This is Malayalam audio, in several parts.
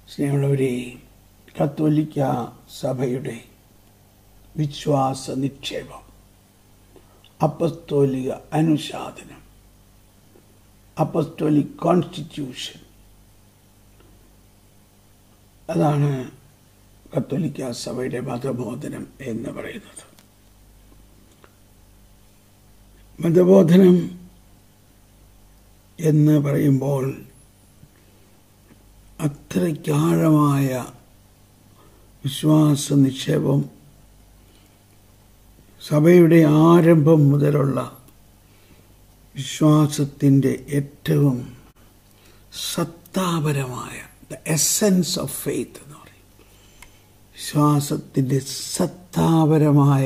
സ്നേഹമുള്ളവരെ കത്തോലിക്ക സഭയുടെ വിശ്വാസ നിക്ഷേപം അപ്പസ്തോലിക അനുശാസനം അപ്പസ്തോലിക് കോൺസ്റ്റിറ്റ്യൂഷൻ അതാണ് കത്തോലിക്ക സഭയുടെ മതബോധനം എന്ന് പറയുന്നത് മതബോധനം എന്ന് പറയുമ്പോൾ അത്രയ്ക്കാഴമായ വിശ്വാസ നിക്ഷേപം സഭയുടെ ആരംഭം മുതലുള്ള വിശ്വാസത്തിൻ്റെ ഏറ്റവും സത്താപരമായ ദ എസൻസ് ഓഫ് ഫെയ്ത്ത് എന്ന് പറയും വിശ്വാസത്തിൻ്റെ സത്താപരമായ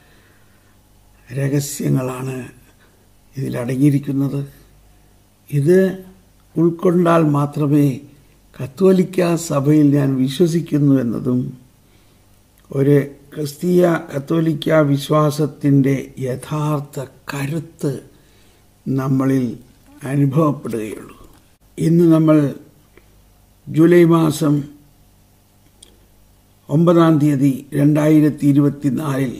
രഹസ്യങ്ങളാണ് ഇതിലടങ്ങിയിരിക്കുന്നത് ഇത് ഉൾക്കൊണ്ടാൽ മാത്രമേ കത്തോലിക്ക സഭയിൽ ഞാൻ വിശ്വസിക്കുന്നു എന്നതും ഒരു ക്രിസ്തീയ കത്തോലിക്ക വിശ്വാസത്തിൻ്റെ യഥാർത്ഥ കരുത്ത് നമ്മളിൽ അനുഭവപ്പെടുകയുള്ളൂ ഇന്ന് നമ്മൾ ജൂലൈ മാസം ഒമ്പതാം തീയതി രണ്ടായിരത്തി ഇരുപത്തിനാലിൽ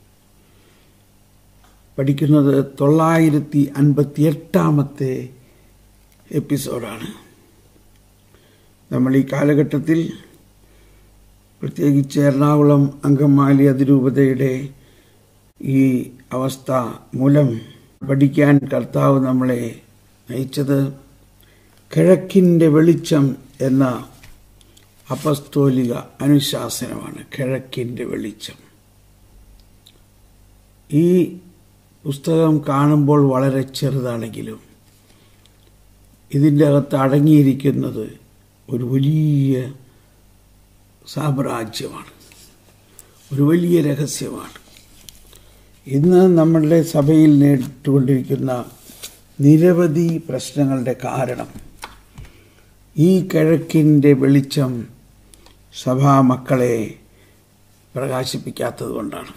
പഠിക്കുന്നത് തൊള്ളായിരത്തി അൻപത്തി എട്ടാമത്തെ എപ്പിസോഡാണ് നമ്മൾ ഈ കാലഘട്ടത്തിൽ പ്രത്യേകിച്ച് എറണാകുളം അങ്കമാലി അതിരൂപതയുടെ ഈ അവസ്ഥ മൂലം പഠിക്കാൻ കർത്താവ് നമ്മളെ നയിച്ചത് കിഴക്കിൻ്റെ വെളിച്ചം എന്ന അപസ്തോലിക അനുശാസനമാണ് കിഴക്കിൻ്റെ വെളിച്ചം ഈ പുസ്തകം കാണുമ്പോൾ വളരെ ചെറുതാണെങ്കിലും ഇതിൻ്റെ അകത്ത് അടങ്ങിയിരിക്കുന്നത് ഒരു വലിയ സാമ്രാജ്യമാണ് ഒരു വലിയ രഹസ്യമാണ് ഇന്ന് നമ്മളുടെ സഭയിൽ നേരിട്ടുകൊണ്ടിരിക്കുന്ന നിരവധി പ്രശ്നങ്ങളുടെ കാരണം ഈ കിഴക്കിൻ്റെ വെളിച്ചം സഭാ മക്കളെ പ്രകാശിപ്പിക്കാത്തത് കൊണ്ടാണ്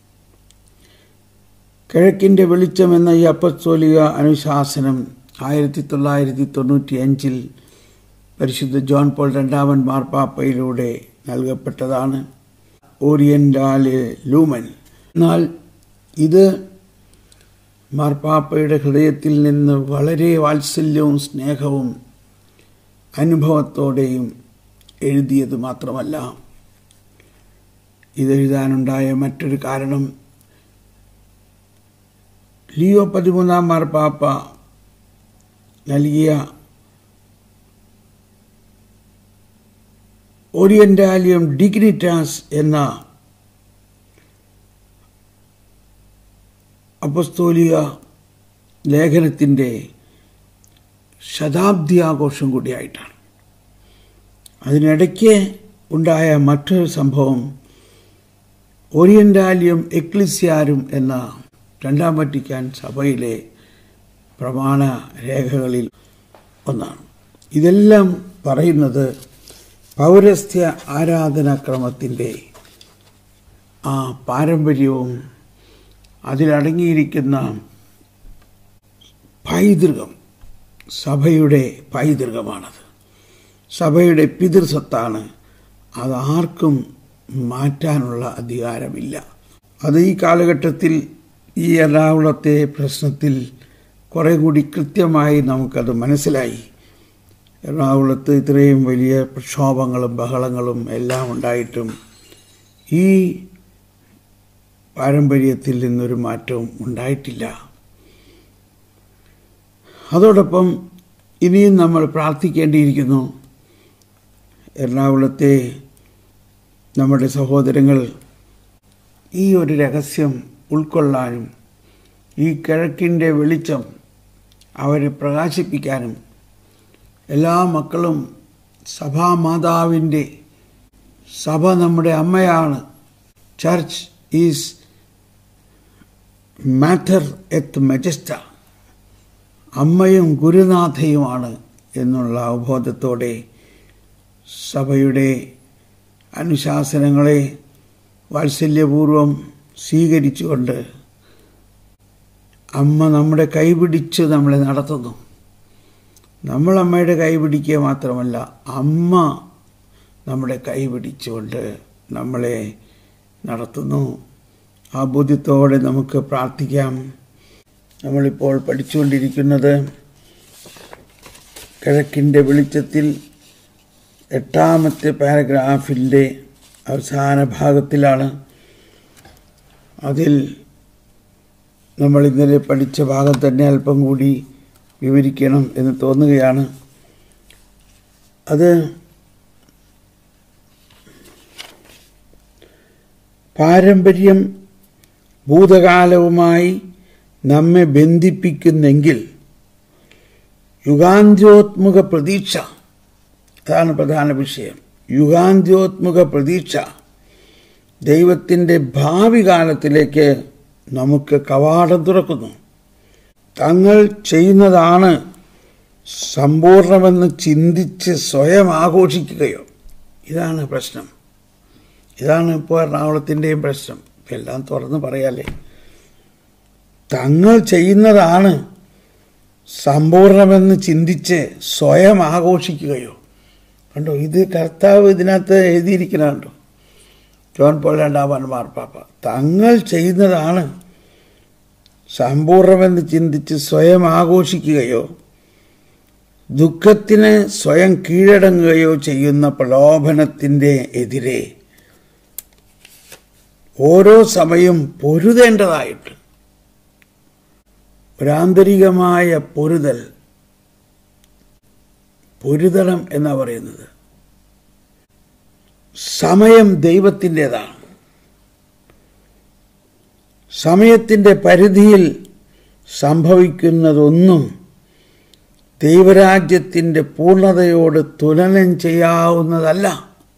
കിഴക്കിൻ്റെ വെളിച്ചം എന്ന ഈ അപ്പസ്തോലിക അനുശാസനം ആയിരത്തി തൊള്ളായിരത്തി തൊണ്ണൂറ്റി അഞ്ചിൽ പരിശുദ്ധ ജോൺ പോൾ രണ്ടാമൻ മാർപ്പാപ്പയിലൂടെ നൽകപ്പെട്ടതാണ് ഓറിയന്റാല് ലൂമൻ എന്നാൽ ഇത് മാർപ്പാപ്പയുടെ ഹൃദയത്തിൽ നിന്ന് വളരെ വാത്സല്യവും സ്നേഹവും അനുഭവത്തോടെയും എഴുതിയത് മാത്രമല്ല ഇതെഴുതാനുണ്ടായ മറ്റൊരു കാരണം ലിയോ പതിമൂന്നാം മാർപ്പാപ്പ നൽകിയ ഓറിയന്റാലിയം ഡിഗ്നിറ്റാസ് എന്ന അപസ്തോലിക ലേഖനത്തിൻ്റെ ശതാബ്ദി ആഘോഷം കൂടിയായിട്ടാണ് അതിനിടയ്ക്ക് ഉണ്ടായ മറ്റൊരു സംഭവം ഓറിയന്റാലിയം എക്ലിസ്യാരും എന്ന രണ്ടാം വറ്റിക്കാൻ സഭയിലെ പ്രമാണ രേഖകളിൽ ഒന്നാണ് ഇതെല്ലാം പറയുന്നത് പൗരസ്ത്യ ആരാധനാക്രമത്തിൻ്റെ ആ പാരമ്പര്യവും അതിലടങ്ങിയിരിക്കുന്ന പൈതൃകം സഭയുടെ പൈതൃകമാണത് സഭയുടെ പിതൃസ്വത്താണ് അതാർക്കും മാറ്റാനുള്ള അധികാരമില്ല അത് ഈ കാലഘട്ടത്തിൽ ഈ എറണാകുളത്തെ പ്രശ്നത്തിൽ കുറെ കൂടി കൃത്യമായി നമുക്കത് മനസ്സിലായി എറണാകുളത്ത് ഇത്രയും വലിയ പ്രക്ഷോഭങ്ങളും ബഹളങ്ങളും എല്ലാം ഉണ്ടായിട്ടും ഈ പാരമ്പര്യത്തിൽ നിന്നൊരു മാറ്റവും ഉണ്ടായിട്ടില്ല അതോടൊപ്പം ഇനിയും നമ്മൾ പ്രാർത്ഥിക്കേണ്ടിയിരിക്കുന്നു എറണാകുളത്തെ നമ്മുടെ സഹോദരങ്ങൾ ഈ ഒരു രഹസ്യം ഉൾക്കൊള്ളാനും ഈ കിഴക്കിൻ്റെ വെളിച്ചം അവരെ പ്രകാശിപ്പിക്കാനും എല്ലാ മക്കളും സഭാമാതാവിൻ്റെ സഭ നമ്മുടെ അമ്മയാണ് ചർച്ച് ഈസ് മാറ്റർ എത്ത് മെജസ്റ്റ അമ്മയും ഗുരുനാഥയുമാണ് എന്നുള്ള അവബോധത്തോടെ സഭയുടെ അനുശാസനങ്ങളെ വാത്സല്യപൂർവം സ്വീകരിച്ചുകൊണ്ട് അമ്മ നമ്മുടെ കൈപിടിച്ച് നമ്മളെ നടത്തുന്നു നമ്മൾ അമ്മയുടെ കൈ പിടിക്കുക മാത്രമല്ല അമ്മ നമ്മുടെ കൈ പിടിച്ചുകൊണ്ട് നമ്മളെ നടത്തുന്നു ആ ബോധ്യത്തോടെ നമുക്ക് പ്രാർത്ഥിക്കാം നമ്മളിപ്പോൾ പഠിച്ചുകൊണ്ടിരിക്കുന്നത് കിഴക്കിൻ്റെ വെളിച്ചത്തിൽ എട്ടാമത്തെ പാരഗ്രാഫിൻ്റെ അവസാന ഭാഗത്തിലാണ് അതിൽ നമ്മൾ ഇന്നലെ പഠിച്ച ഭാഗം തന്നെ അല്പം കൂടി വിവരിക്കണം എന്ന് തോന്നുകയാണ് അത് പാരമ്പര്യം ഭൂതകാലവുമായി നമ്മെ ബന്ധിപ്പിക്കുന്നെങ്കിൽ യുഗാന്ത്യോത്മുഖ പ്രതീക്ഷ അതാണ് പ്രധാന വിഷയം യുഗാന്ത്യോത്മുഖ പ്രതീക്ഷ ദൈവത്തിൻ്റെ ഭാവി കാലത്തിലേക്ക് നമുക്ക് കവാടം തുറക്കുന്നു തങ്ങൾ ചെയ്യുന്നതാണ് സമ്പൂർണമെന്ന് ചിന്തിച്ച് സ്വയം ആഘോഷിക്കുകയോ ഇതാണ് പ്രശ്നം ഇതാണ് ഇപ്പോൾ എറണാകുളത്തിൻ്റെയും പ്രശ്നം ഇപ്പം എല്ലാം തുറന്ന് പറയാലേ തങ്ങൾ ചെയ്യുന്നതാണ് സമ്പൂർണമെന്ന് ചിന്തിച്ച് സ്വയം ആഘോഷിക്കുകയോ കണ്ടോ ഇത് കർത്താവ് ഇതിനകത്ത് എഴുതിയിരിക്കണുണ്ടോ ജോൺ പോൾ രണ്ടാമൻ മാർപ്പാപ്പ തങ്ങൾ ചെയ്യുന്നതാണ് സമ്പൂർണമെന്ന് ചിന്തിച്ച് സ്വയം ആഘോഷിക്കുകയോ ദുഃഖത്തിന് സ്വയം കീഴടങ്ങുകയോ ചെയ്യുന്ന പ്രലോഭനത്തിൻ്റെ എതിരെ ഓരോ സമയം പൊരുതേണ്ടതായിട്ട് ഒരാന്തരികമായ പൊരുതൽ പൊരുതണം എന്നാ പറയുന്നത് സമയം ദൈവത്തിൻ്റെതാണ് സമയത്തിൻ്റെ പരിധിയിൽ സംഭവിക്കുന്നതൊന്നും ദൈവരാജ്യത്തിൻ്റെ പൂർണ്ണതയോട് തുലനം ചെയ്യാവുന്നതല്ല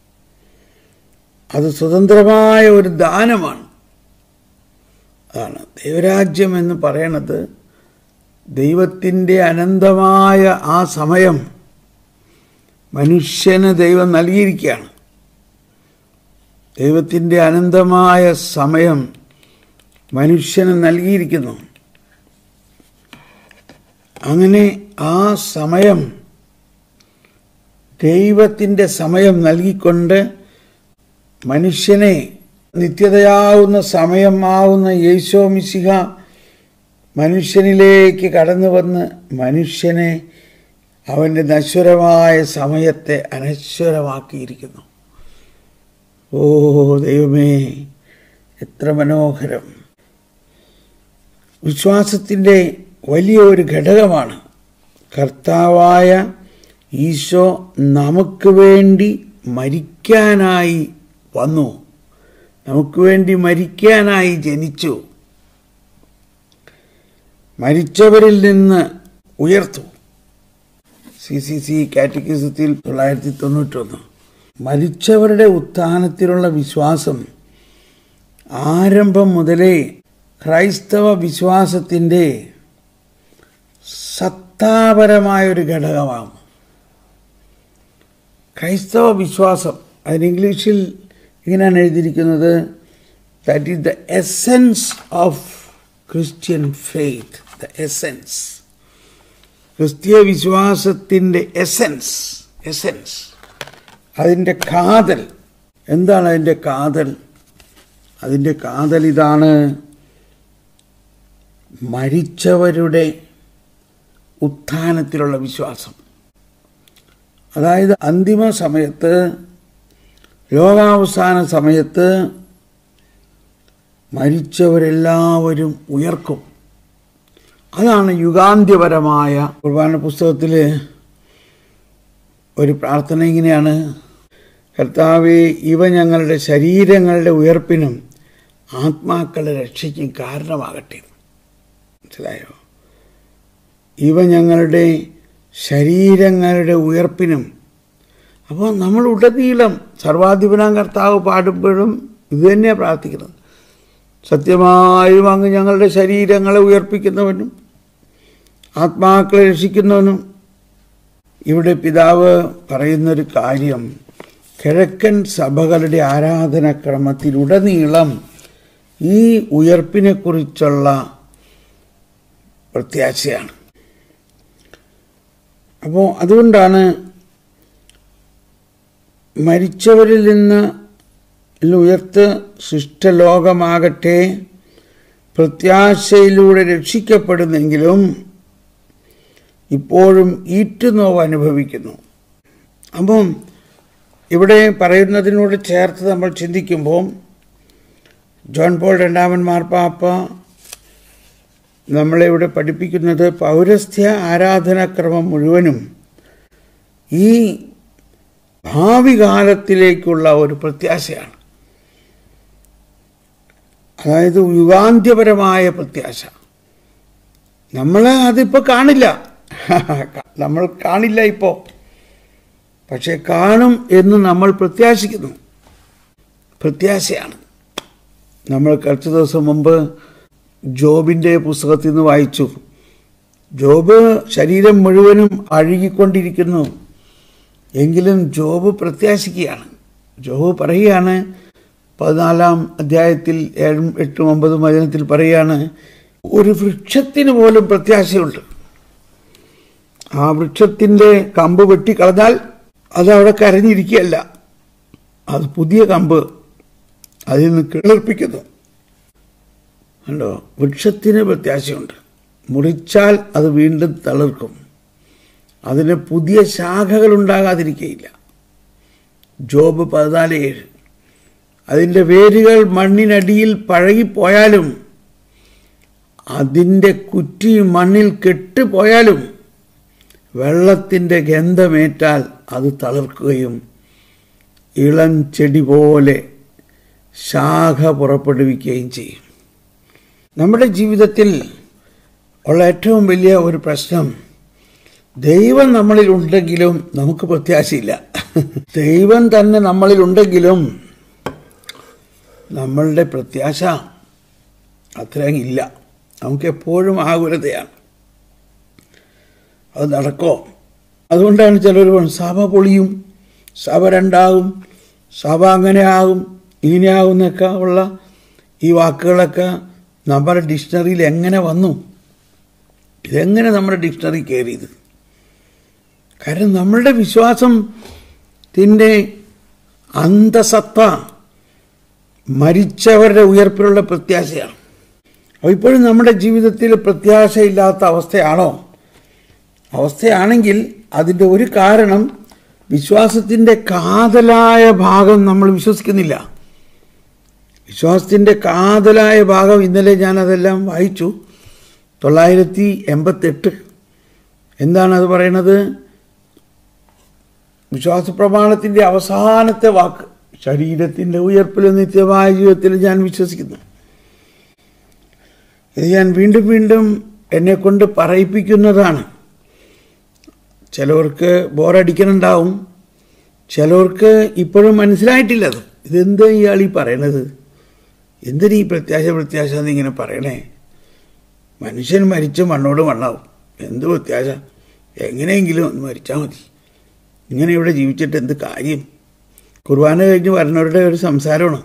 അത് സ്വതന്ത്രമായ ഒരു ദാനമാണ് അതാണ് ദൈവരാജ്യം എന്ന് പറയണത് ദൈവത്തിൻ്റെ അനന്തമായ ആ സമയം മനുഷ്യന് ദൈവം നൽകിയിരിക്കുകയാണ് ദൈവത്തിൻ്റെ അനന്തമായ സമയം മനുഷ്യന് നൽകിയിരിക്കുന്നു അങ്ങനെ ആ സമയം ദൈവത്തിൻ്റെ സമയം നൽകിക്കൊണ്ട് മനുഷ്യനെ നിത്യതയാവുന്ന സമയമാവുന്ന യേശോ മിശിഹ മനുഷ്യനിലേക്ക് കടന്നു വന്ന് മനുഷ്യനെ അവൻ്റെ നശ്വരമായ സമയത്തെ അനശ്വരമാക്കിയിരിക്കുന്നു ഓ ദൈവമേ എത്ര മനോഹരം വിശ്വാസത്തിൻ്റെ വലിയ ഒരു ഘടകമാണ് കർത്താവായ ഈശോ നമുക്ക് വേണ്ടി മരിക്കാനായി വന്നു നമുക്ക് വേണ്ടി മരിക്കാനായി ജനിച്ചു മരിച്ചവരിൽ നിന്ന് ഉയർത്തു സി സി സി കാറ്റഗിസത്തിൽ തൊള്ളായിരത്തി തൊണ്ണൂറ്റൊന്ന് മരിച്ചവരുടെ ഉത്ഥാനത്തിലുള്ള വിശ്വാസം ആരംഭം മുതലേ ക്രൈസ്തവ വിശ്വാസത്തിൻ്റെ സത്താപരമായൊരു ഘടകമാണ് ക്രൈസ്തവ വിശ്വാസം അതിന് ഇംഗ്ലീഷിൽ ഇങ്ങനെയാണ് എഴുതിയിരിക്കുന്നത് that is the essence of Christian faith the essence ക്രിസ്തീയ വിശ്വാസത്തിൻ്റെ എസെൻസ് എസെൻസ് അതിൻ്റെ കാതൽ എന്താണ് അതിൻ്റെ കാതൽ അതിൻ്റെ കാതൽ ഇതാണ് മരിച്ചവരുടെ ഉത്ഥാനത്തിലുള്ള വിശ്വാസം അതായത് അന്തിമ സമയത്ത് ലോകാവസാന സമയത്ത് മരിച്ചവരെല്ലാവരും ഉയർക്കും അതാണ് യുഗാന്ത്യപരമായ കുർബാന പുസ്തകത്തിൽ ഒരു പ്രാർത്ഥന ഇങ്ങനെയാണ് കർത്താവെ ഇവ ഞങ്ങളുടെ ശരീരങ്ങളുടെ ഉയർപ്പിനും ആത്മാക്കളുടെ രക്ഷയ്ക്കും കാരണമാകട്ടെ മനസ്സിലായോ ഇവ ഞങ്ങളുടെ ശരീരങ്ങളുടെ ഉയർപ്പിനും അപ്പോൾ നമ്മൾ ഉടനീളം സർവാധിപനാം കർത്താവ് പാടുമ്പോഴും ഇത് തന്നെയാണ് പ്രാർത്ഥിക്കുന്നത് സത്യമായും അങ്ങ് ഞങ്ങളുടെ ശരീരങ്ങളെ ഉയർപ്പിക്കുന്നവനും ആത്മാക്കളെ രക്ഷിക്കുന്നവനും ഇവിടെ പിതാവ് പറയുന്നൊരു കാര്യം കിഴക്കൻ സഭകളുടെ ആരാധനാക്രമത്തിലുടനീളം ഈ ഉയർപ്പിനെക്കുറിച്ചുള്ള പ്രത്യാശയാണ് അപ്പോൾ അതുകൊണ്ടാണ് മരിച്ചവരിൽ നിന്ന് ഉയർത്ത് ശിഷ്ടലോകമാകട്ടെ പ്രത്യാശയിലൂടെ രക്ഷിക്കപ്പെടുന്നെങ്കിലും ഇപ്പോഴും ഈറ്റുനോവ് അനുഭവിക്കുന്നു അപ്പം ഇവിടെ പറയുന്നതിനോട് ചേർത്ത് നമ്മൾ ചിന്തിക്കുമ്പോൾ ജോൺ പോൾ രണ്ടാമൻ മാർപ്പാപ്പ നമ്മളെ ഇവിടെ പഠിപ്പിക്കുന്നത് പൗരസ്ത്യ ആരാധനാക്രമം മുഴുവനും ഈ ഭാവി കാലത്തിലേക്കുള്ള ഒരു പ്രത്യാശയാണ് അതായത് യുഗാന്ത്യപരമായ പ്രത്യാശ നമ്മൾ അതിപ്പോൾ കാണില്ല നമ്മൾ കാണില്ല ഇപ്പോൾ പക്ഷെ കാണും എന്ന് നമ്മൾ പ്രത്യാശിക്കുന്നു പ്രത്യാശയാണ് നമ്മൾ കുറച്ച് ദിവസം മുമ്പ് ജോബിൻ്റെ പുസ്തകത്തിൽ നിന്ന് വായിച്ചു ജോബ് ശരീരം മുഴുവനും അഴുകിക്കൊണ്ടിരിക്കുന്നു എങ്കിലും ജോബ് പ്രത്യാശിക്കുകയാണ് ജോബ് പറയുകയാണ് പതിനാലാം അധ്യായത്തിൽ ഏഴും എട്ടും ഒമ്പതും വചനത്തിൽ പറയുകയാണ് ഒരു വൃക്ഷത്തിന് പോലും പ്രത്യാശയുണ്ട് ആ വൃക്ഷത്തിൻ്റെ കമ്പ് വെട്ടിക്കളഞ്ഞാൽ അത് അവിടെ കരഞ്ഞിരിക്കുകയല്ല അത് പുതിയ കമ്പ് അതിൽ നിന്ന് കിളിർപ്പിക്കുന്നു കണ്ടോ വൃക്ഷത്തിന് പ്രത്യാശയുണ്ട് മുറിച്ചാൽ അത് വീണ്ടും തളിർക്കും അതിന് പുതിയ ശാഖകൾ ഉണ്ടാകാതിരിക്കുകയില്ല ജോബ് പതിനാല് ഏഴ് അതിൻ്റെ വേരുകൾ മണ്ണിനടിയിൽ പഴകിപ്പോയാലും അതിൻ്റെ കുറ്റി മണ്ണിൽ കെട്ടുപോയാലും വെള്ളത്തിൻ്റെ ഗന്ധമേറ്റാൽ അത് തളിർക്കുകയും ഇളം ചെടി പോലെ ശാഖ പുറപ്പെടുവിക്കുകയും ചെയ്യും നമ്മുടെ ജീവിതത്തിൽ ഉള്ള ഏറ്റവും വലിയ ഒരു പ്രശ്നം ദൈവം നമ്മളിൽ ഉണ്ടെങ്കിലും നമുക്ക് പ്രത്യാശയില്ല ദൈവം തന്നെ നമ്മളിൽ ഉണ്ടെങ്കിലും നമ്മളുടെ പ്രത്യാശ അത്രയും ഇല്ല നമുക്ക് എപ്പോഴും ആകുലതയാണ് അത് നടക്കോ അതുകൊണ്ടാണ് ചിലർ പറയുന്നത് സഭ പൊളിയും സഭ രണ്ടാകും സഭ അങ്ങനെ ആകും ഇങ്ങനെയാകും എന്നൊക്കെ ഉള്ള ഈ വാക്കുകളൊക്കെ നമ്മുടെ ഡിക്ഷണറിയിൽ എങ്ങനെ വന്നു ഇതെങ്ങനെ നമ്മുടെ ഡിക്ഷണറി കയറിയത് കാരണം നമ്മളുടെ വിശ്വാസത്തിൻ്റെ അന്തസത്ത മരിച്ചവരുടെ ഉയർപ്പിലുള്ള പ്രത്യാശയാണ് അപ്പോൾ ഇപ്പോഴും നമ്മുടെ ജീവിതത്തിൽ പ്രത്യാശയില്ലാത്ത അവസ്ഥയാണോ അവസ്ഥയാണെങ്കിൽ അതിൻ്റെ ഒരു കാരണം വിശ്വാസത്തിൻ്റെ കാതലായ ഭാഗം നമ്മൾ വിശ്വസിക്കുന്നില്ല വിശ്വാസത്തിൻ്റെ കാതലായ ഭാഗം ഇന്നലെ ഞാനതെല്ലാം വായിച്ചു തൊള്ളായിരത്തി എൺപത്തെട്ട് എന്താണ് അത് പറയണത് വിശ്വാസ പ്രമാണത്തിൻ്റെ അവസാനത്തെ വാക്ക് ശരീരത്തിൻ്റെ ഉയർപ്പിലും നിത്യമായ ജീവിതത്തിലും ഞാൻ വിശ്വസിക്കുന്നു ഇത് ഞാൻ വീണ്ടും വീണ്ടും എന്നെ കൊണ്ട് പറയിപ്പിക്കുന്നതാണ് ചിലവർക്ക് ബോറടിക്കണുണ്ടാവും ചിലവർക്ക് ഇപ്പോഴും മനസ്സിലായിട്ടില്ല അത് ഇതെന്താ ഇയാൾ ഈ പറയണത് എന്തിനീ ഈ പ്രത്യാശ പ്രത്യാശ എന്നിങ്ങനെ പറയണേ മനുഷ്യൻ മരിച്ച മണ്ണോട് മണ്ണാവും എന്ത് പ്രത്യാശ എങ്ങനെയെങ്കിലും ഒന്ന് മരിച്ചാൽ മതി ഇങ്ങനെ ഇവിടെ ജീവിച്ചിട്ട് എന്ത് കാര്യം കുർബാന കഴിഞ്ഞ് വരുന്നവരുടെ ഒരു സംസാരമാണ്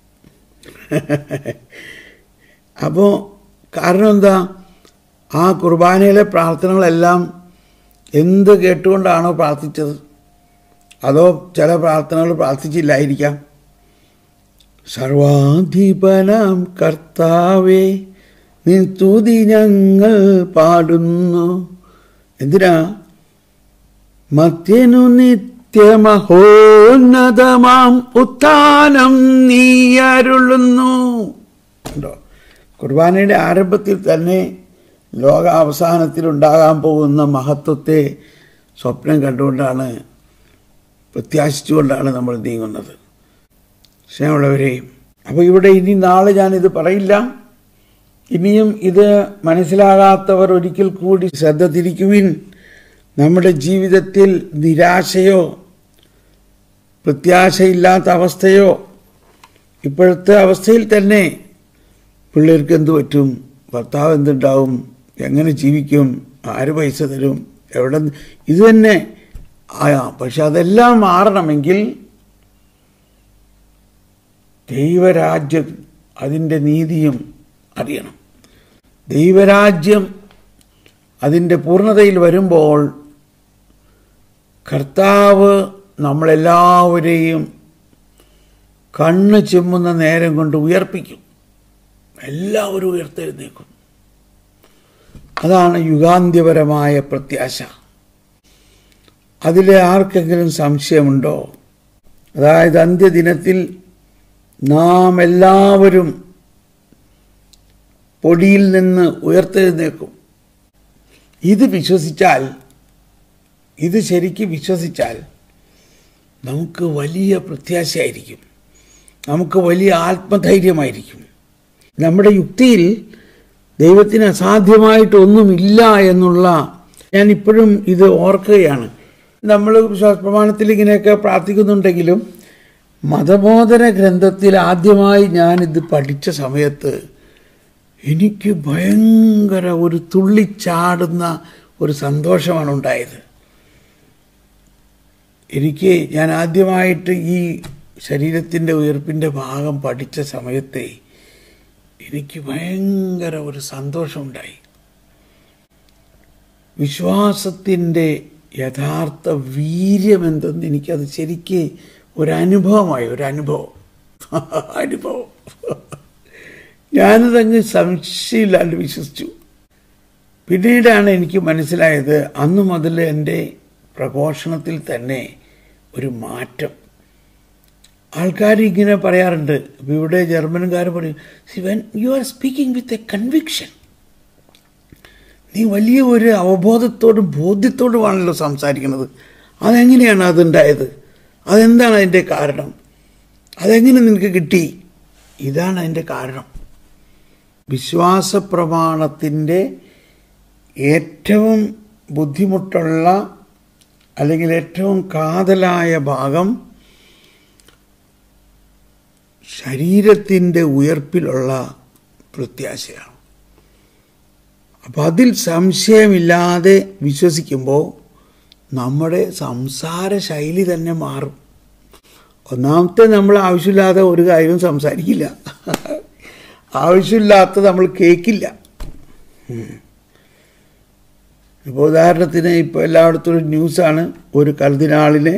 അപ്പോൾ കാരണം എന്താ ആ കുർബാനയിലെ പ്രാർത്ഥനകളെല്ലാം എന്ത് കേട്ടുകൊണ്ടാണോ പ്രാർത്ഥിച്ചത് അതോ ചില പ്രാർത്ഥനകൾ പ്രാർത്ഥിച്ചില്ലായിരിക്കാം സർവാധിപനാം കർത്താവേ നീ തുതി ഞങ്ങൾ പാടുന്നു എന്തിനാ മത്യനു നിത്യമഹോന്നതമാം ഉത്ഥാനം നീ അരുളുന്നു ഉണ്ടോ കുർബാനയുടെ ആരംഭത്തിൽ തന്നെ ലോക അവസാനത്തിൽ ഉണ്ടാകാൻ പോകുന്ന മഹത്വത്തെ സ്വപ്നം കണ്ടുകൊണ്ടാണ് പ്രത്യാശിച്ചുകൊണ്ടാണ് നമ്മൾ നീങ്ങുന്നത് സ്നേഹമുള്ളവരെ അപ്പോൾ ഇവിടെ ഇനി നാളെ ഞാനിത് പറയില്ല ഇനിയും ഇത് മനസ്സിലാകാത്തവർ ഒരിക്കൽ കൂടി ശ്രദ്ധ തിരിക്കുവിൻ നമ്മുടെ ജീവിതത്തിൽ നിരാശയോ പ്രത്യാശയില്ലാത്ത അവസ്ഥയോ ഇപ്പോഴത്തെ അവസ്ഥയിൽ തന്നെ പിള്ളേർക്ക് എന്ത് പറ്റും ഭർത്താവ് എന്തുണ്ടാവും എങ്ങനെ ജീവിക്കും ആര് പൈസ തരും എവിടെ ഇത് തന്നെ ആയാ പക്ഷെ അതെല്ലാം മാറണമെങ്കിൽ ദൈവരാജ്യം അതിൻ്റെ നീതിയും അറിയണം ദൈവരാജ്യം അതിൻ്റെ പൂർണ്ണതയിൽ വരുമ്പോൾ കർത്താവ് നമ്മളെല്ലാവരെയും കണ്ണ് ചിമ്മുന്ന നേരം കൊണ്ട് ഉയർപ്പിക്കും എല്ലാവരും ഉയർത്തെഴുന്നേക്കും അതാണ് യുഗാന്ത്യപരമായ പ്രത്യാശ അതിലെ ആർക്കെങ്കിലും സംശയമുണ്ടോ അതായത് അന്ത്യദിനത്തിൽ നാം എല്ലാവരും പൊടിയിൽ നിന്ന് ഉയർത്തെഴുന്നേക്കും ഇത് വിശ്വസിച്ചാൽ ഇത് ശരിക്കും വിശ്വസിച്ചാൽ നമുക്ക് വലിയ പ്രത്യാശയായിരിക്കും നമുക്ക് വലിയ ആത്മധൈര്യമായിരിക്കും നമ്മുടെ യുക്തിയിൽ ദൈവത്തിന് അസാധ്യമായിട്ടൊന്നുമില്ല എന്നുള്ള ഞാൻ ഇപ്പോഴും ഇത് ഓർക്കുകയാണ് നമ്മൾ വിശ്വാസ പ്രമാണത്തിൽ ഇങ്ങനെയൊക്കെ പ്രാർത്ഥിക്കുന്നുണ്ടെങ്കിലും മതബോധന ഗ്രന്ഥത്തിൽ ആദ്യമായി ഞാനിത് പഠിച്ച സമയത്ത് എനിക്ക് ഭയങ്കര ഒരു തുള്ളിച്ചാടുന്ന ഒരു സന്തോഷമാണ് ഉണ്ടായത് എനിക്ക് ഞാൻ ആദ്യമായിട്ട് ഈ ശരീരത്തിൻ്റെ ഉയർപ്പിൻ്റെ ഭാഗം പഠിച്ച സമയത്തെ എനിക്ക് ഭയങ്കര ഒരു സന്തോഷമുണ്ടായി വിശ്വാസത്തിൻ്റെ യഥാർത്ഥ വീര്യമെന്തെന്ന് എനിക്കത് ശരിക്ക് ഒരു അനുഭവമായി ഒരു അനുഭവം അനുഭവം ഞാനതങ്ങ് സംശയമില്ലാണ്ട് വിശ്വസിച്ചു പിന്നീടാണ് എനിക്ക് മനസ്സിലായത് അന്നു മുതൽ എൻ്റെ പ്രഘോഷണത്തിൽ തന്നെ ഒരു മാറ്റം ആൾക്കാർ ഇങ്ങനെ പറയാറുണ്ട് ഇപ്പം ഇവിടെ ജർമ്മൻകാർ പറയും സിവൻ you are speaking with a conviction നീ വലിയ ഒരു അവബോധത്തോടും ബോധ്യത്തോടുമാണല്ലോ സംസാരിക്കുന്നത് അതെങ്ങനെയാണ് അതുണ്ടായത് അതെന്താണ് അതിൻ്റെ കാരണം അതെങ്ങനെ നിനക്ക് കിട്ടി ഇതാണ് അതിൻ്റെ കാരണം വിശ്വാസ പ്രമാണത്തിൻ്റെ ഏറ്റവും ബുദ്ധിമുട്ടുള്ള അല്ലെങ്കിൽ ഏറ്റവും കാതലായ ഭാഗം ശരീരത്തിൻ്റെ ഉയർപ്പിലുള്ള പ്രത്യാശയാണ് അപ്പം അതിൽ സംശയമില്ലാതെ വിശ്വസിക്കുമ്പോൾ നമ്മുടെ സംസാര ശൈലി തന്നെ മാറും ഒന്നാമത്തെ നമ്മൾ ആവശ്യമില്ലാതെ ഒരു കാര്യവും സംസാരിക്കില്ല ആവശ്യമില്ലാത്ത നമ്മൾ കേൾക്കില്ല ഇപ്പോൾ ഉദാഹരണത്തിന് ഇപ്പോൾ എല്ലായിടത്തും ഒരു ന്യൂസാണ് ഒരു കർദിനാളിനെ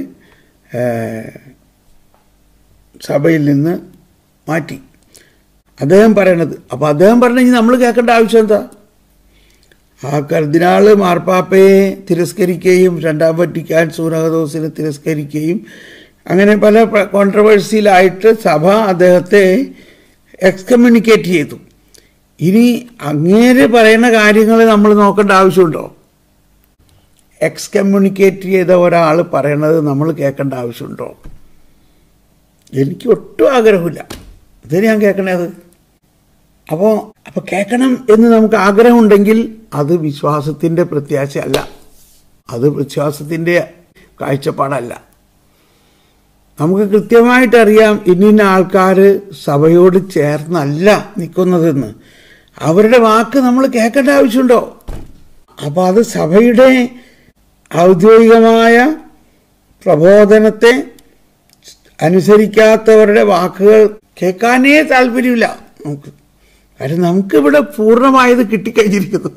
സഭയിൽ നിന്ന് മാറ്റി അദ്ദേഹം പറയണത് അപ്പോൾ അദ്ദേഹം പറഞ്ഞെങ്കിൽ നമ്മൾ കേൾക്കേണ്ട ആവശ്യം എന്താ ആ കർദിനാള് മാർപ്പാപ്പയെ തിരസ്കരിക്കുകയും രണ്ടാം വറ്റിക്കാൻ സൂനഹദോസിനെ തിരസ്കരിക്കുകയും അങ്ങനെ പല കോൺട്രവേഴ്സിയിലായിട്ട് സഭ അദ്ദേഹത്തെ എക്സ്കമ്മ്യൂണിക്കേറ്റ് ചെയ്തു ഇനി അങ്ങേര് പറയുന്ന കാര്യങ്ങൾ നമ്മൾ നോക്കേണ്ട ആവശ്യമുണ്ടോ എക്സ്കമ്മ്യൂണിക്കേറ്റ് ചെയ്ത ഒരാൾ പറയണത് നമ്മൾ കേൾക്കേണ്ട ആവശ്യമുണ്ടോ എനിക്ക് ഒട്ടും ആഗ്രഹമില്ല ഇത് ഞാൻ കേൾക്കണത് അപ്പോൾ അപ്പോൾ കേൾക്കണം എന്ന് നമുക്ക് ആഗ്രഹമുണ്ടെങ്കിൽ അത് വിശ്വാസത്തിൻ്റെ പ്രത്യാശ അല്ല അത് വിശ്വാസത്തിൻ്റെ കാഴ്ചപ്പാടല്ല നമുക്ക് കൃത്യമായിട്ടറിയാം ഇന്നിന്ന ആൾക്കാർ സഭയോട് ചേർന്നല്ല നിൽക്കുന്നതെന്ന് അവരുടെ വാക്ക് നമ്മൾ കേൾക്കേണ്ട ആവശ്യമുണ്ടോ അപ്പോൾ അത് സഭയുടെ ഔദ്യോഗികമായ പ്രബോധനത്തെ അനുസരിക്കാത്തവരുടെ വാക്കുകൾ കേൾക്കാനേ താല്പര്യമില്ല നമുക്ക് കാര്യം നമുക്കിവിടെ പൂർണ്ണമായത് കിട്ടിക്കഴിഞ്ഞിരിക്കുന്നു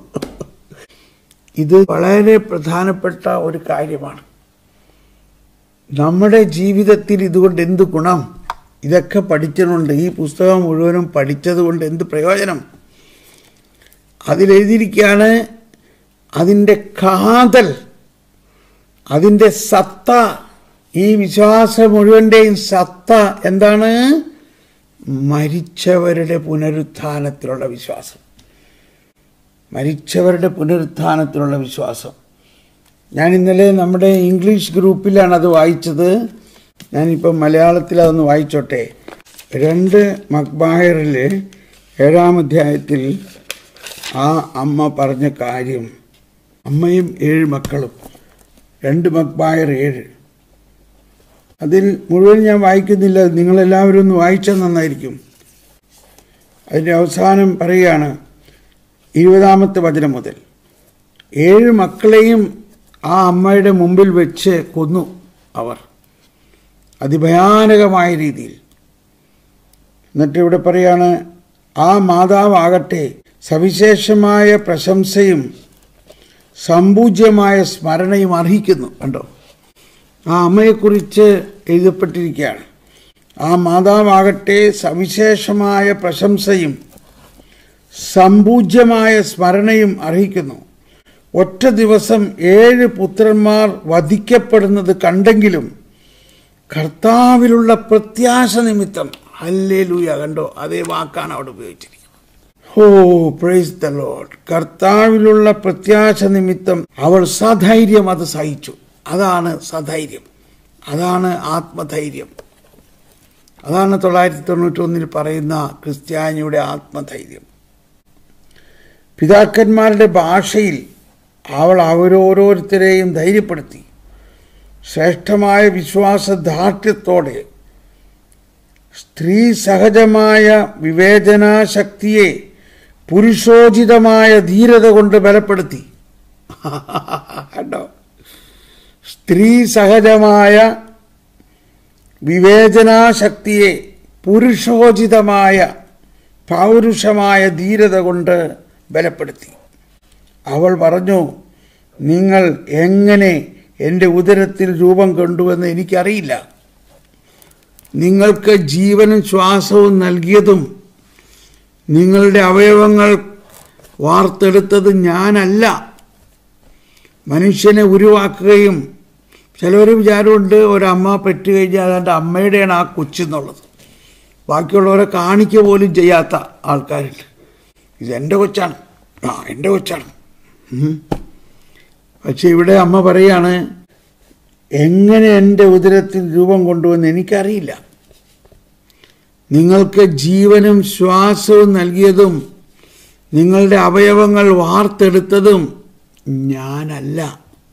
ഇത് വളരെ പ്രധാനപ്പെട്ട ഒരു കാര്യമാണ് നമ്മുടെ ജീവിതത്തിൽ ഇതുകൊണ്ട് എന്ത് ഗുണം ഇതൊക്കെ പഠിച്ചിട്ടുണ്ട് ഈ പുസ്തകം മുഴുവനും പഠിച്ചത് കൊണ്ട് എന്ത് പ്രയോജനം അതിലെഴുതിയിരിക്കുകയാണ് അതിൻ്റെ കാതൽ അതിൻ്റെ സത്ത ഈ വിശ്വാസം മുഴുവൻ്റെയും സത്ത എന്താണ് മരിച്ചവരുടെ പുനരുത്ഥാനത്തിലുള്ള വിശ്വാസം മരിച്ചവരുടെ പുനരുത്ഥാനത്തിലുള്ള വിശ്വാസം ഞാൻ ഇന്നലെ നമ്മുടെ ഇംഗ്ലീഷ് ഗ്രൂപ്പിലാണ് അത് വായിച്ചത് ഞാനിപ്പം മലയാളത്തിൽ അതൊന്ന് വായിച്ചോട്ടെ രണ്ട് മക്ബായറിൽ ഏഴാം അധ്യായത്തിൽ ആ അമ്മ പറഞ്ഞ കാര്യം അമ്മയും ഏഴ് മക്കളും രണ്ട് മക്ബായർ ഏഴ് അതിൽ മുഴുവൻ ഞാൻ വായിക്കുന്നില്ല നിങ്ങളെല്ലാവരും ഒന്ന് വായിച്ചാൽ നന്നായിരിക്കും അതിൻ്റെ അവസാനം പറയുകയാണ് ഇരുപതാമത്തെ വചനം മുതൽ ഏഴ് മക്കളെയും ആ അമ്മയുടെ മുമ്പിൽ വെച്ച് കൊന്നു അവർ അതിഭയാനകമായ രീതിയിൽ എന്നിട്ട് ഇവിടെ പറയാണ് ആ മാതാവാകട്ടെ സവിശേഷമായ പ്രശംസയും സമ്പൂജ്യമായ സ്മരണയും അർഹിക്കുന്നു കണ്ടോ ആ അമ്മയെക്കുറിച്ച് എഴുതപ്പെട്ടിരിക്കുകയാണ് ആ മാതാവാകട്ടെ സവിശേഷമായ പ്രശംസയും സമ്പൂജ്യമായ സ്മരണയും അർഹിക്കുന്നു ഒറ്റ ദിവസം ഏഴ് പുത്രന്മാർ വധിക്കപ്പെടുന്നത് കണ്ടെങ്കിലും കർത്താവിലുള്ള പ്രത്യാശ നിമിത്തം ഹല്ലേ ലൂയ കണ്ടോ അതേ വാക്കാണ് അവിടെ ഉപയോഗിച്ചിരിക്കുന്നത് ഓ പ്രൈസ് ദ ലോഡ് കർത്താവിലുള്ള പ്രത്യാശ നിമിത്തം അവൾ സധൈര്യം അത് സഹിച്ചു അതാണ് സധൈര്യം അതാണ് ആത്മധൈര്യം അതാണ് തൊള്ളായിരത്തി തൊണ്ണൂറ്റി ഒന്നിൽ പറയുന്ന ക്രിസ്ത്യാനിയുടെ ആത്മധൈര്യം പിതാക്കന്മാരുടെ ഭാഷയിൽ അവൾ അവരോരോരുത്തരെയും ധൈര്യപ്പെടുത്തി ശ്രേഷ്ഠമായ വിശ്വാസദാർഢ്യത്തോടെ സ്ത്രീ സഹജമായ വിവേചനാശക്തിയെ പുരുഷോചിതമായ ധീരത കൊണ്ട് ബലപ്പെടുത്തി കണ്ടോ സ്ത്രീ സഹജമായ വിവേചനാശക്തിയെ പുരുഷോചിതമായ പൗരുഷമായ ധീരത കൊണ്ട് ബലപ്പെടുത്തി അവൾ പറഞ്ഞു നിങ്ങൾ എങ്ങനെ എൻ്റെ ഉദരത്തിൽ രൂപം കൊണ്ടുവന്ന് എനിക്കറിയില്ല നിങ്ങൾക്ക് ജീവനും ശ്വാസവും നൽകിയതും നിങ്ങളുടെ അവയവങ്ങൾ വാർത്തെടുത്തത് ഞാനല്ല മനുഷ്യനെ ഉരുവാക്കുകയും ചിലവർ വിചാരമുണ്ട് ഒരമ്മ പെറ്റു കഴിഞ്ഞാൽ അതെൻ്റെ അമ്മയുടെയാണ് ആ കൊച്ചെന്നുള്ളത് ബാക്കിയുള്ളവരെ കാണിക്ക പോലും ചെയ്യാത്ത ആൾക്കാരുണ്ട് ഇതെൻ്റെ കൊച്ചാണ് ആ എൻ്റെ കൊച്ചാണ് ഉം. പക്ഷെ ഇവിടെ അമ്മ പറയാണ് എങ്ങനെ എൻ്റെ ഉദരത്തിൽ രൂപം കൊണ്ടുവന്ന് എനിക്കറിയില്ല നിങ്ങൾക്ക് ജീവനും ശ്വാസവും നൽകിയതും നിങ്ങളുടെ അവയവങ്ങൾ വാർത്തെടുത്തതും ഞാനല്ല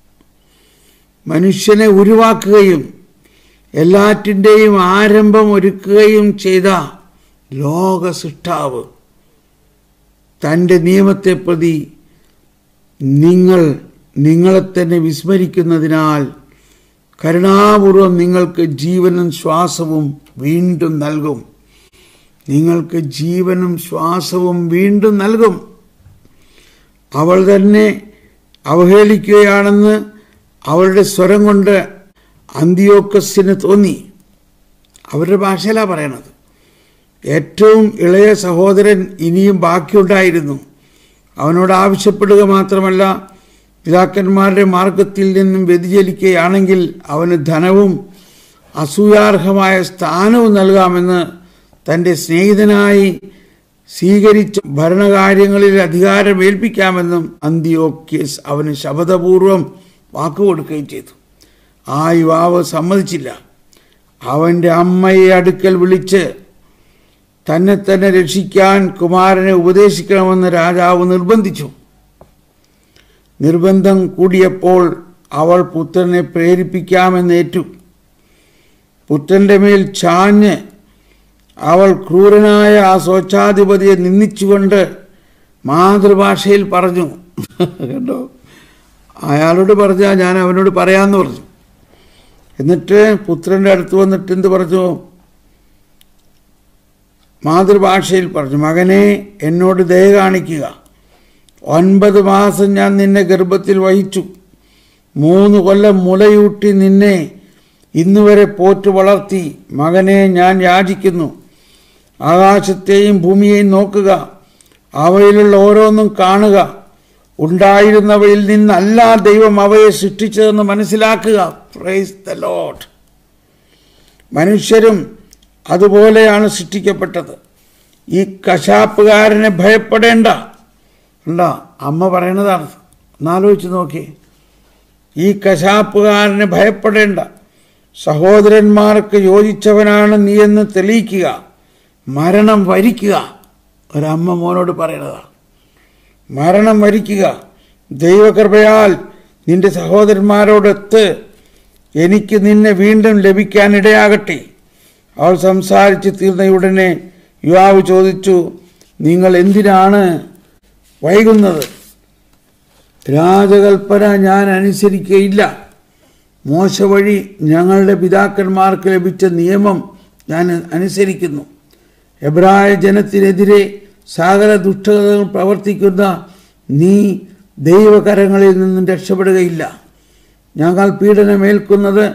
മനുഷ്യനെ ഉരുവാക്കുകയും എല്ലാറ്റിൻ്റെയും ആരംഭം ഒരുക്കുകയും ചെയ്ത ലോക സൃഷ്ടാവ് തൻ്റെ നിയമത്തെ പ്രതി നിങ്ങൾ നിങ്ങളെ തന്നെ വിസ്മരിക്കുന്നതിനാൽ കരുണാപൂർവം നിങ്ങൾക്ക് ജീവനും ശ്വാസവും വീണ്ടും നൽകും നിങ്ങൾക്ക് ജീവനും ശ്വാസവും വീണ്ടും നൽകും അവൾ തന്നെ അവഹേളിക്കുകയാണെന്ന് അവളുടെ സ്വരം കൊണ്ട് അന്തിയോക്കസിന് തോന്നി അവരുടെ ഭാഷയിലാണ് പറയണത് ഏറ്റവും ഇളയ സഹോദരൻ ഇനിയും ബാക്കിയുണ്ടായിരുന്നു അവനോട് ആവശ്യപ്പെടുക മാത്രമല്ല പിതാക്കന്മാരുടെ മാർഗത്തിൽ നിന്നും വ്യതിചലിക്കുകയാണെങ്കിൽ അവന് ധനവും അസൂയാർഹമായ സ്ഥാനവും നൽകാമെന്ന് തൻ്റെ സ്നേഹിതനായി സ്വീകരിച്ച ഭരണകാര്യങ്ങളിൽ അധികാരം ഏൽപ്പിക്കാമെന്നും അന്തിയോക്യസ് അവന് ശബദപൂർവം വാക്കുകൊടുക്കുകയും ചെയ്തു ആ യുവാവ് സമ്മതിച്ചില്ല അവൻ്റെ അമ്മയെ അടുക്കൽ വിളിച്ച് തന്നെ തന്നെ രക്ഷിക്കാൻ കുമാരനെ ഉപദേശിക്കണമെന്ന് രാജാവ് നിർബന്ധിച്ചു നിർബന്ധം കൂടിയപ്പോൾ അവൾ പുത്രനെ പ്രേരിപ്പിക്കാമെന്നേറ്റു പുത്രന്റെ മേൽ ചാഞ്ഞ് അവൾ ക്രൂരനായ ആ സ്വച്ഛാധിപതിയെ നിന്ദിച്ചുകൊണ്ട് മാതൃഭാഷയിൽ പറഞ്ഞു കേട്ടോ അയാളോട് പറഞ്ഞാൽ ഞാൻ അവനോട് പറയാമെന്ന് പറഞ്ഞു എന്നിട്ട് പുത്രൻ്റെ അടുത്ത് വന്നിട്ട് എന്ത് പറഞ്ഞു മാതൃഭാഷയിൽ പറഞ്ഞു മകനെ എന്നോട് ദയ കാണിക്കുക ഒൻപത് മാസം ഞാൻ നിന്നെ ഗർഭത്തിൽ വഹിച്ചു മൂന്ന് കൊല്ലം മുലയൂട്ടി നിന്നെ ഇന്നുവരെ പോറ്റു വളർത്തി മകനെ ഞാൻ യാചിക്കുന്നു ആകാശത്തെയും ഭൂമിയെയും നോക്കുക അവയിലുള്ള ഓരോന്നും കാണുക ഉണ്ടായിരുന്നവയിൽ നിന്നല്ല ദൈവം അവയെ സൃഷ്ടിച്ചതെന്ന് മനസ്സിലാക്കുക പ്രൈസ് ദ ലോഡ് മനുഷ്യരും അതുപോലെയാണ് സൃഷ്ടിക്കപ്പെട്ടത് ഈ കശാപ്പുകാരനെ ഭയപ്പെടേണ്ട ഉണ്ട അമ്മ പറയണതാണ് ഒന്നാലോചിച്ച് നോക്കി ഈ കശാപ്പുകാരനെ ഭയപ്പെടേണ്ട സഹോദരന്മാർക്ക് യോജിച്ചവനാണ് നീയെന്ന് തെളിയിക്കുക മരണം വരിക്കുക ഒരമ്മ മോനോട് പറയണതാണ് മരണം വരിക്കുക ദൈവകൃപയാൽ നിന്റെ സഹോദരന്മാരോടൊത്ത് എനിക്ക് നിന്നെ വീണ്ടും ലഭിക്കാനിടയാകട്ടെ അവൾ സംസാരിച്ച് തീർന്നയുടനെ യുവാവ് ചോദിച്ചു നിങ്ങൾ എന്തിനാണ് വൈകുന്നത് രാജകൽപ്പന ഞാൻ അനുസരിക്കയില്ല മോശ വഴി ഞങ്ങളുടെ പിതാക്കന്മാർക്ക് ലഭിച്ച നിയമം ഞാൻ അനുസരിക്കുന്നു എബ്രായ ജനത്തിനെതിരെ സകല ദുഷ്ടതകൾ പ്രവർത്തിക്കുന്ന നീ ദൈവകരങ്ങളിൽ നിന്നും രക്ഷപ്പെടുകയില്ല ഞങ്ങൾ പീഡനമേൽക്കുന്നത്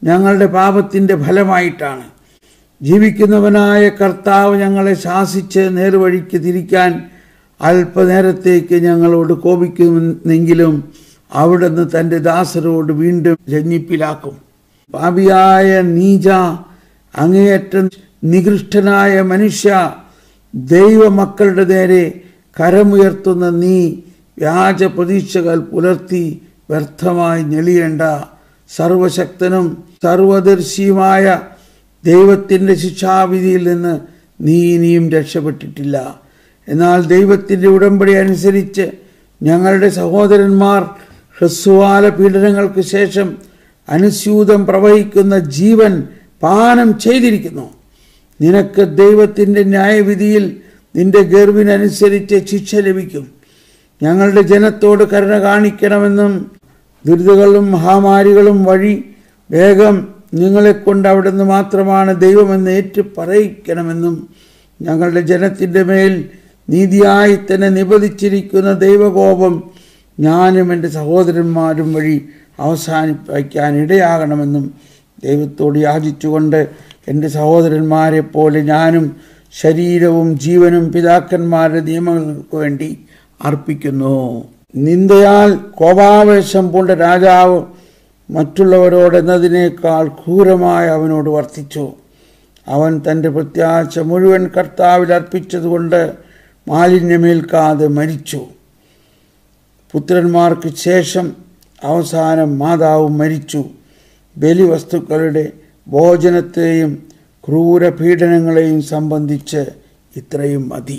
ഞങ്ങളുടെ പാപത്തിൻ്റെ ഫലമായിട്ടാണ് ജീവിക്കുന്നവനായ കർത്താവ് ഞങ്ങളെ ശാസിച്ച് നേർവഴിക്ക് തിരിക്കാൻ അല്പനേരത്തേക്ക് ഞങ്ങളോട് കോപിക്കുമെന്നെങ്കിലും അവിടുന്ന് തൻ്റെ ദാസരോട് വീണ്ടും രഞ്ജിപ്പിലാക്കും പാപിയായ നീജ അങ്ങേയറ്റം നികൃഷ്ടനായ മനുഷ്യ ദൈവമക്കളുടെ നേരെ കരമുയർത്തുന്ന നീ വ്യാജ പ്രതീക്ഷകൾ പുലർത്തി വ്യർത്ഥമായി ഞെളിയേണ്ട സർവശക്തനും സർവദർശിയുമായ ദൈവത്തിൻ്റെ ശിക്ഷാവിധിയിൽ നിന്ന് നീ ഇനിയും രക്ഷപ്പെട്ടിട്ടില്ല എന്നാൽ ദൈവത്തിൻ്റെ ഉടമ്പടി അനുസരിച്ച് ഞങ്ങളുടെ സഹോദരന്മാർ ഹ്രസ്വകാല പീഡനങ്ങൾക്ക് ശേഷം അനുസ്യൂതം പ്രവഹിക്കുന്ന ജീവൻ പാനം ചെയ്തിരിക്കുന്നു നിനക്ക് ദൈവത്തിൻ്റെ ന്യായവിധിയിൽ നിന്റെ ഗർവിനനുസരിച്ച് ശിക്ഷ ലഭിക്കും ഞങ്ങളുടെ ജനത്തോട് കരുണ കാണിക്കണമെന്നും ദുരിതങ്ങളും മഹാമാരികളും വഴി വേഗം നിങ്ങളെക്കൊണ്ട് അവിടുന്ന് മാത്രമാണ് ദൈവമെന്ന് ഏറ്റു പറയിക്കണമെന്നും ഞങ്ങളുടെ ജനത്തിൻ്റെ മേൽ നീതിയായി തന്നെ നിബന്ധിച്ചിരിക്കുന്ന ദൈവകോപം ഞാനും എൻ്റെ സഹോദരന്മാരും വഴി അവസാനിപ്പിക്കാൻ ഇടയാകണമെന്നും ദൈവത്തോട് യാചിച്ചുകൊണ്ട് എൻ്റെ സഹോദരന്മാരെ പോലെ ഞാനും ശരീരവും ജീവനും പിതാക്കന്മാരുടെ നിയമങ്ങൾക്ക് വേണ്ടി അർപ്പിക്കുന്നു നിന്ദയാൽ കോപാവേശം പൂണ്ട രാജാവ് മറ്റുള്ളവരോട് എന്നതിനേക്കാൾ ക്രൂരമായി അവനോട് വർത്തിച്ചു അവൻ തൻ്റെ പ്രത്യാശ മുഴുവൻ കർത്താവിൽ അർപ്പിച്ചതുകൊണ്ട് മാലിന്യമേൽക്കാതെ മരിച്ചു പുത്രന്മാർക്ക് ശേഷം അവസാനം മാതാവ് മരിച്ചു ബലിവസ്തുക്കളുടെ ഭോജനത്തെയും ക്രൂരപീഡനങ്ങളെയും സംബന്ധിച്ച് ഇത്രയും മതി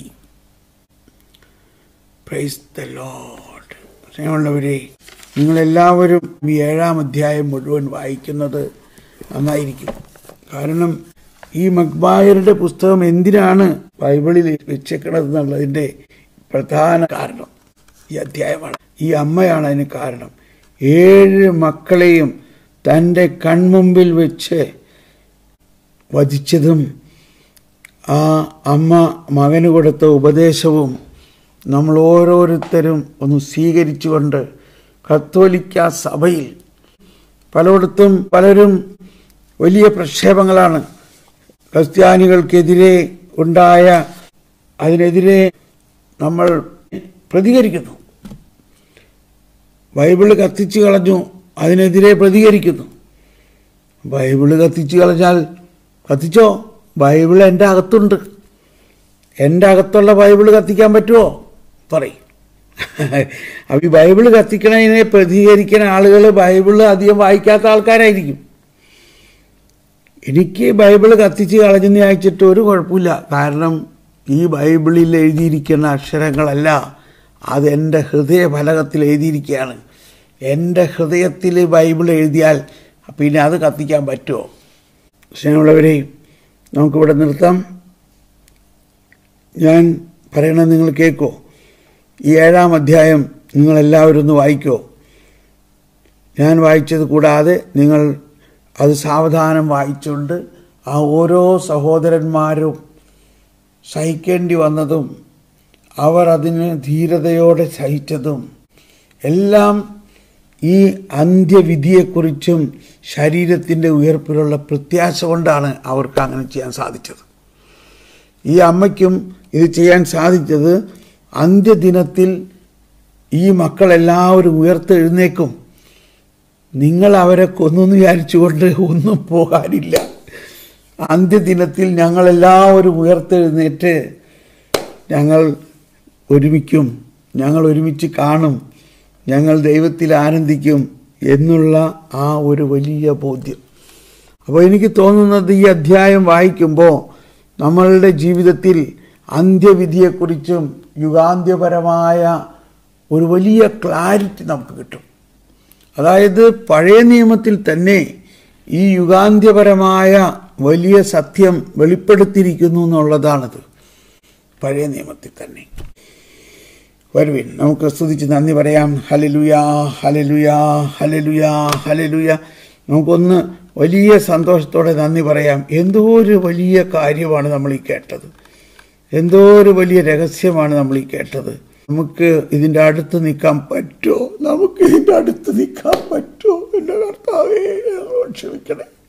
പ്രൈസ് ദ ലോഡ് സ്നേഹമുള്ളവരെ നിങ്ങളെല്ലാവരും ഈ ഏഴാം അധ്യായം മുഴുവൻ വായിക്കുന്നത് നന്നായിരിക്കും കാരണം ഈ മക്ബായരുടെ പുസ്തകം എന്തിനാണ് ബൈബിളിൽ വെച്ചേക്കണത് എന്നുള്ളതിൻ്റെ പ്രധാന കാരണം ഈ അധ്യായമാണ് ഈ അമ്മയാണ് അതിന് കാരണം ഏഴ് മക്കളെയും തൻ്റെ കൺമുമ്പിൽ വെച്ച് വധിച്ചതും ആ അമ്മ മകന് കൊടുത്ത ഉപദേശവും നമ്മൾ ഓരോരുത്തരും ഒന്ന് സ്വീകരിച്ചുകൊണ്ട് കത്തോലിക്ക സഭയിൽ പലയിടത്തും പലരും വലിയ പ്രക്ഷേപങ്ങളാണ് ക്രിസ്ത്യാനികൾക്കെതിരെ ഉണ്ടായ അതിനെതിരെ നമ്മൾ പ്രതികരിക്കുന്നു ബൈബിള് കത്തിച്ചു കളഞ്ഞു അതിനെതിരെ പ്രതികരിക്കുന്നു ബൈബിള് കത്തിച്ചു കളഞ്ഞാൽ കത്തിച്ചോ ബൈബിൾ എൻ്റെ അകത്തുണ്ട് എൻ്റെ അകത്തുള്ള ബൈബിള് കത്തിക്കാൻ പറ്റുമോ പറയും അപ്പം ഈ ബൈബിള് കത്തിക്കണതിനെ പ്രതികരിക്കുന്ന ആളുകൾ ബൈബിള് അധികം വായിക്കാത്ത ആൾക്കാരായിരിക്കും എനിക്ക് ബൈബിള് കത്തിച്ച് കളഞ്ഞെന്ന് അയച്ചിട്ട് ഒരു കുഴപ്പമില്ല കാരണം ഈ ബൈബിളിൽ എഴുതിയിരിക്കുന്ന അക്ഷരങ്ങളല്ല അത് എൻ്റെ ഹൃദയഫലകത്തിൽ എഴുതിയിരിക്കുകയാണ് എൻ്റെ ഹൃദയത്തിൽ ബൈബിൾ എഴുതിയാൽ പിന്നെ അത് കത്തിക്കാൻ പറ്റുമോ സ്നേഹമുള്ളവരെ നമുക്കിവിടെ നിർത്താം ഞാൻ പറയണത് നിങ്ങൾ കേൾക്കോ ഈ ഏഴാം അധ്യായം നിങ്ങളെല്ലാവരും ഒന്ന് വായിക്കോ ഞാൻ വായിച്ചത് കൂടാതെ നിങ്ങൾ അത് സാവധാനം വായിച്ചുകൊണ്ട് ആ ഓരോ സഹോദരന്മാരും സഹിക്കേണ്ടി വന്നതും അവർ അതിന് ധീരതയോടെ സഹിച്ചതും എല്ലാം ഈ അന്ത്യവിധിയെക്കുറിച്ചും ശരീരത്തിൻ്റെ ഉയർപ്പിലുള്ള പ്രത്യാശ കൊണ്ടാണ് അവർക്ക് അങ്ങനെ ചെയ്യാൻ സാധിച്ചത് ഈ അമ്മയ്ക്കും ഇത് ചെയ്യാൻ സാധിച്ചത് അന്ത്യദിനത്തിൽ ഈ മക്കളെല്ലാവരും ഉയർത്തെഴുന്നേക്കും നിങ്ങൾ അവരെ കൊന്നെന്ന് വിചാരിച്ചുകൊണ്ട് ഒന്നും പോകാനില്ല അന്ത്യദിനത്തിൽ ഞങ്ങളെല്ലാവരും ഉയർത്തെഴുന്നേറ്റ് ഞങ്ങൾ ഒരുമിക്കും ഞങ്ങൾ ഒരുമിച്ച് കാണും ഞങ്ങൾ ദൈവത്തിൽ ആനന്ദിക്കും എന്നുള്ള ആ ഒരു വലിയ ബോധ്യം അപ്പോൾ എനിക്ക് തോന്നുന്നത് ഈ അധ്യായം വായിക്കുമ്പോൾ നമ്മളുടെ ജീവിതത്തിൽ അന്ത്യവിധിയെക്കുറിച്ചും യുഗാന്ത്യപരമായ ഒരു വലിയ ക്ലാരിറ്റി നമുക്ക് കിട്ടും അതായത് പഴയ നിയമത്തിൽ തന്നെ ഈ യുഗാന്ത്യപരമായ വലിയ സത്യം വെളിപ്പെടുത്തിയിരിക്കുന്നു എന്നുള്ളതാണത് പഴയ നിയമത്തിൽ തന്നെ വരുവിൻ നമുക്ക് സ്തുതിച്ച് നന്ദി പറയാം ഹലലുയാ ഹലലുയാ ഹലലുയാ ഹലലുയ നമുക്കൊന്ന് വലിയ സന്തോഷത്തോടെ നന്ദി പറയാം എന്തോ ഒരു വലിയ കാര്യമാണ് നമ്മൾ ഈ കേട്ടത് എന്തോ ഒരു വലിയ രഹസ്യമാണ് നമ്മൾ ഈ കേട്ടത് നമുക്ക് ഇതിൻ്റെ അടുത്ത് നിൽക്കാൻ പറ്റുമോ നമുക്ക് ഇതിൻ്റെ അടുത്ത് നിൽക്കാൻ പറ്റുമോ എൻ്റെ കർത്താവേ ഞങ്ങളോട് ക്ഷമിക്കണേ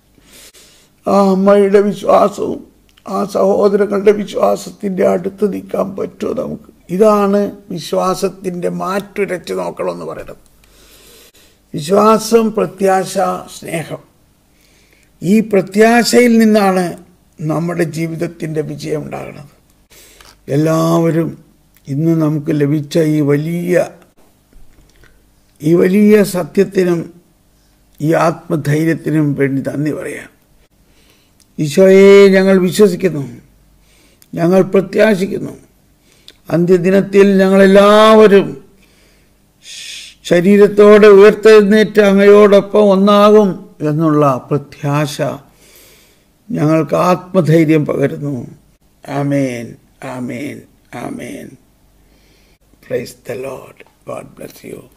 ആ അമ്മയുടെ വിശ്വാസവും ആ സഹോദരങ്ങളുടെ വിശ്വാസത്തിൻ്റെ അടുത്ത് നിൽക്കാൻ പറ്റുമോ നമുക്ക് ഇതാണ് വിശ്വാസത്തിൻ്റെ മാറ്റുരച്ച് നോക്കണമെന്ന് പറയുന്നത് വിശ്വാസം പ്രത്യാശ സ്നേഹം ഈ പ്രത്യാശയിൽ നിന്നാണ് നമ്മുടെ ജീവിതത്തിൻ്റെ വിജയം ഉണ്ടാകുന്നത് എല്ലാവരും ഇന്ന് നമുക്ക് ലഭിച്ച ഈ വലിയ ഈ വലിയ സത്യത്തിനും ഈ ആത്മധൈര്യത്തിനും വേണ്ടി നന്ദി പറയാം ഈശോയെ ഞങ്ങൾ വിശ്വസിക്കുന്നു ഞങ്ങൾ പ്രത്യാശിക്കുന്നു അന്ത്യദിനത്തിൽ ഞങ്ങളെല്ലാവരും ശരീരത്തോടെ ഉയർത്തെഴുന്നേറ്റ് അങ്ങയോടൊപ്പം ഒന്നാകും എന്നുള്ള പ്രത്യാശ ഞങ്ങൾക്ക് ആത്മധൈര്യം പകരുന്നു ആമേൻ ആമേൻ ആമേൻ praise the Lord God bless U